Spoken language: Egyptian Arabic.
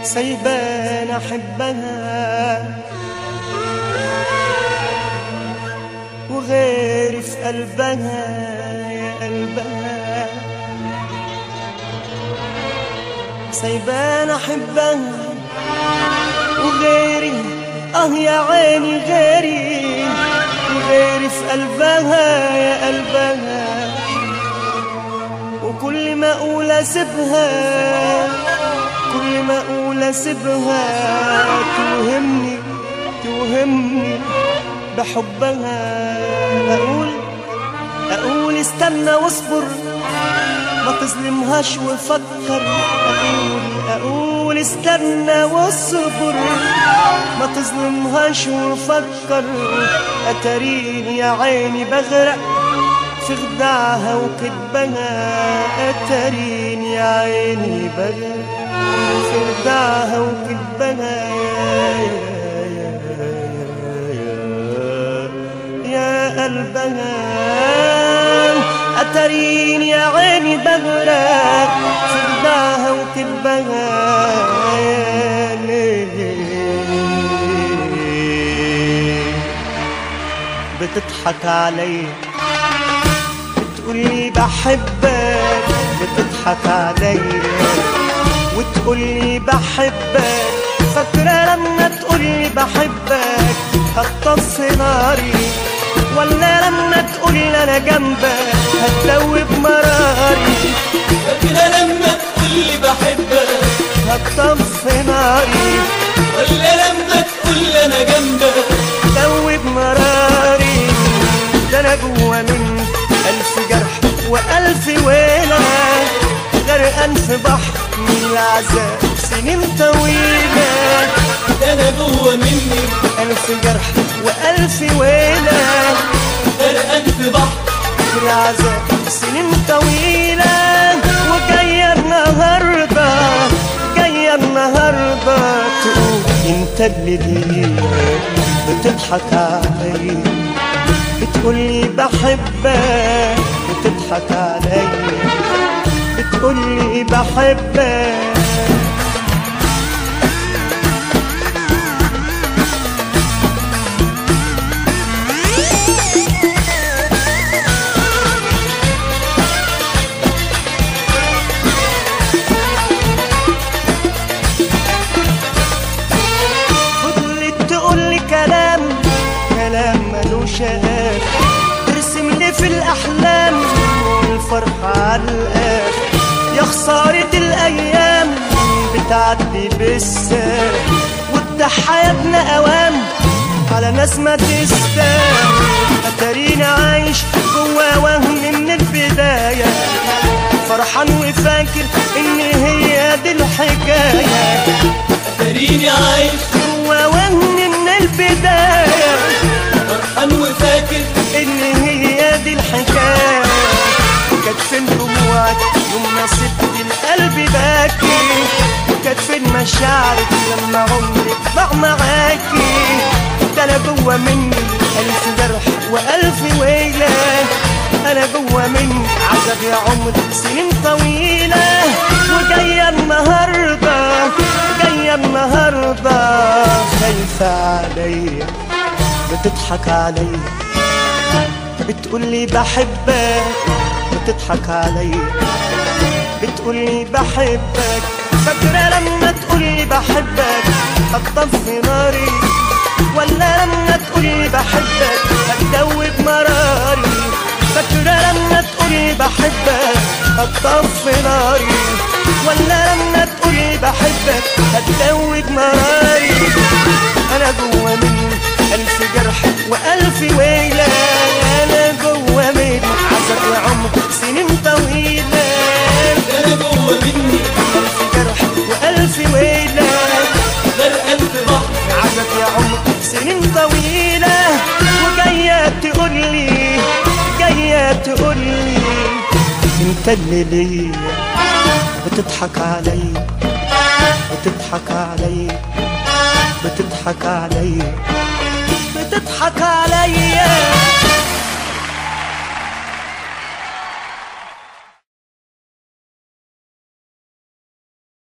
سايبان احبها وغيري في قلبها يا قلبها سايبان احبها وغيري اه يا عيني غيري وغيري في قلبها يا قلبها وكل ما اقول اسيبها كل ما اقول اسيبها توهمني توهمني بحبها اقول اقول استنى واصبر ما تظلمهاش وفكر اقول اقول استنى واصبر ما تظلمهاش وفكر اتريني يا عيني بغرق في خداعها وكدبها اتريني يا عيني بغرق في خداعها وكدبها يا, يا, يا قلبها أتريني يا عيني بغرق في خداعها وكدبها يا ليل بتضحك علي بتقولي بحبك بتضحك علي وتقولي بحبك فاكرة لما تقولي بحبك هتطفي ناري ولا لما تقولي انا جنبك هتدوب مراري فاكرة لما تقولي بحبك هتطفي ناري ولا لما تقول انا جنبك دوب مراري ده انا جوا مني الف جرح والف ويله غرقان في بحر من العذاب سنين طويله ده انا جوه مني الف جرح والف ويله غرقان في بحر في العذاب سنين طويلة وجاية النهاردة جاية النهاردة تقول انت اللي ليه بتضحك علي بتقولي بحبك بتضحك علي بتقولي بحبك فضلت تقول لي كلام كلام ملوش آخر ترسم لي في الأحلام والفرحة على الآخر يا خسارة الأيام بتعدي بالسهل وده حياتنا أوام على ناس ما تستاهل أتاريني عايش جوا وهم من البداية فرحان وفاكر إن هي دي الحكاية تريني عايش جوا وهم من البداية فرحان وفاكر إن هي دي الحكاية كانت فين دموعك يوم ما سبت القلب باكي كانت فين مشاعرك لما عمري ضاع معاكي ده أنا جوا مني ألف جرح وألف ويلة أنا جوا مني عذاب يا عمر سنين طويلة وجاية النهاردة جاية النهاردة خايفة عليا بتضحك عليا بتقولي بحبك بتضحك عليا بتقولي بحبك فاكرة لما تقولي بحبك هتطفي ناري ولا لما تقولي بحبك هتدوب مراري فاكرة لما تقولي بحبك هتطفي ناري ولا لما تقولي بحبك هتدوب مراري انا جوا مني الف جرح والف ويله انا جوا مني عذاب وعمر سنين طويله ده انا جوه مني الف جرح والف ويله غرقان في بحر عذاب يا عمر سنين طويله وجايه تقول لي جايه تقول لي انت اللي ليا بتضحك علي بتضحك علي بتضحك علي بتضحك